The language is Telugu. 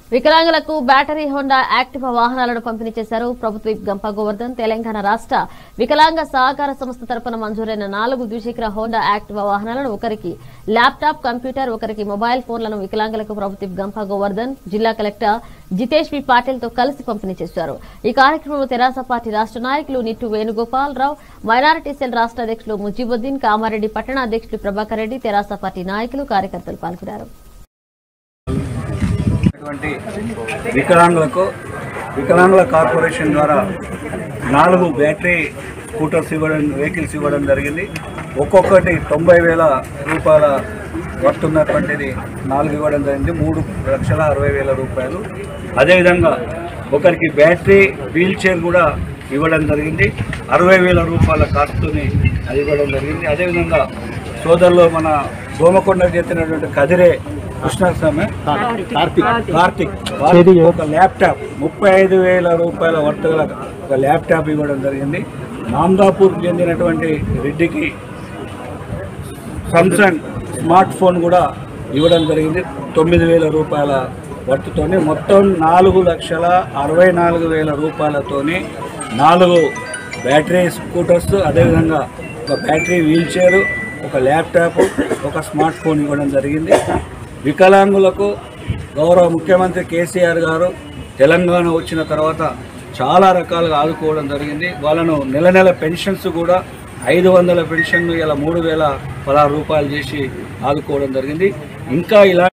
వికలాంగులకు బ్యాటరీ హోండా యాక్టివా వాహనాలను పంపిణీ చేశారు ప్రభుత్వ విప్ గంప గోవర్ధన్ తెలంగాణ రాష్ట్ర వికలాంగ సహకార సంస్థ తరపున మంజూరైన నాలుగు ద్విచక్ర హోండా యాక్టివా వాహనాలను ఒకరికి ల్యాప్టాప్ కంప్యూటర్ ఒకరికి మొబైల్ ఫోన్లను వికలాంగులకు ప్రభుత్వ విప్ గంప గోవర్ధన్ జిల్లా కలెక్టర్ జితేష్ బి పాటిల్ తో కలిసి పంపిణీ చేశారు ఈ కార్యక్రమంలో తెరాస పార్టీ రాష్ట్ర నాయకులు నిట్టు వేణుగోపాల్ రావు మైనారిటీ సెల్ రాష్ట్ర అధ్యక్షులు ముజీబుద్దీన్ కామారెడ్డి పట్టణ అధ్యక్షులు ప్రభాకర్ రెడ్డి తెరాస పార్టీ నాయకులు కార్యకర్తలు పాల్గొన్నారు అటువంటి వికలాంగులకు వికలాంగుల కార్పొరేషన్ ద్వారా నాలుగు బ్యాటరీ స్కూటర్స్ ఇవ్వడం వెహికల్స్ ఇవ్వడం జరిగింది ఒక్కొక్కటి తొంభై వేల రూపాయల వస్తున్నటువంటిది నాలుగు ఇవ్వడం జరిగింది మూడు లక్షల అరవై వేల రూపాయలు అదేవిధంగా ఒకరికి బ్యాటరీ వీల్ చైర్ కూడా ఇవ్వడం జరిగింది అరవై వేల రూపాయల కాస్ట్ని అది ఇవ్వడం జరిగింది అదేవిధంగా సోదరులు మన గోమకొండకు చెందినటువంటి కదిరే కృష్ణస్వామి కార్తిక్ కార్తిక్ వారికి ఒక ల్యాప్టాప్ ముప్పై ఐదు వేల రూపాయల వర్తగల ఒక ల్యాప్టాప్ ఇవ్వడం జరిగింది నామ్దాపూర్ చెందినటువంటి రెడ్డికి సామ్సంగ్ స్మార్ట్ ఫోన్ కూడా ఇవ్వడం జరిగింది తొమ్మిది వేల రూపాయల వర్తుతోని మొత్తం నాలుగు లక్షల అరవై నాలుగు వేల రూపాయలతోని నాలుగు బ్యాటరీ స్కూటర్స్ అదేవిధంగా ఒక బ్యాటరీ వీల్ చైర్ ఒక ల్యాప్టాప్ ఒక స్మార్ట్ ఫోన్ ఇవ్వడం జరిగింది వికలాంగులకు గౌరవ ముఖ్యమంత్రి కేసీఆర్ గారు తెలంగాణ వచ్చిన తర్వాత చాలా రకాలుగా ఆదుకోవడం జరిగింది వాళ్ళను నెల నెల పెన్షన్స్ కూడా ఐదు వందల పెన్షన్ ఇలా మూడు వేల పదహారు రూపాయలు చేసి ఆదుకోవడం జరిగింది ఇంకా ఇలా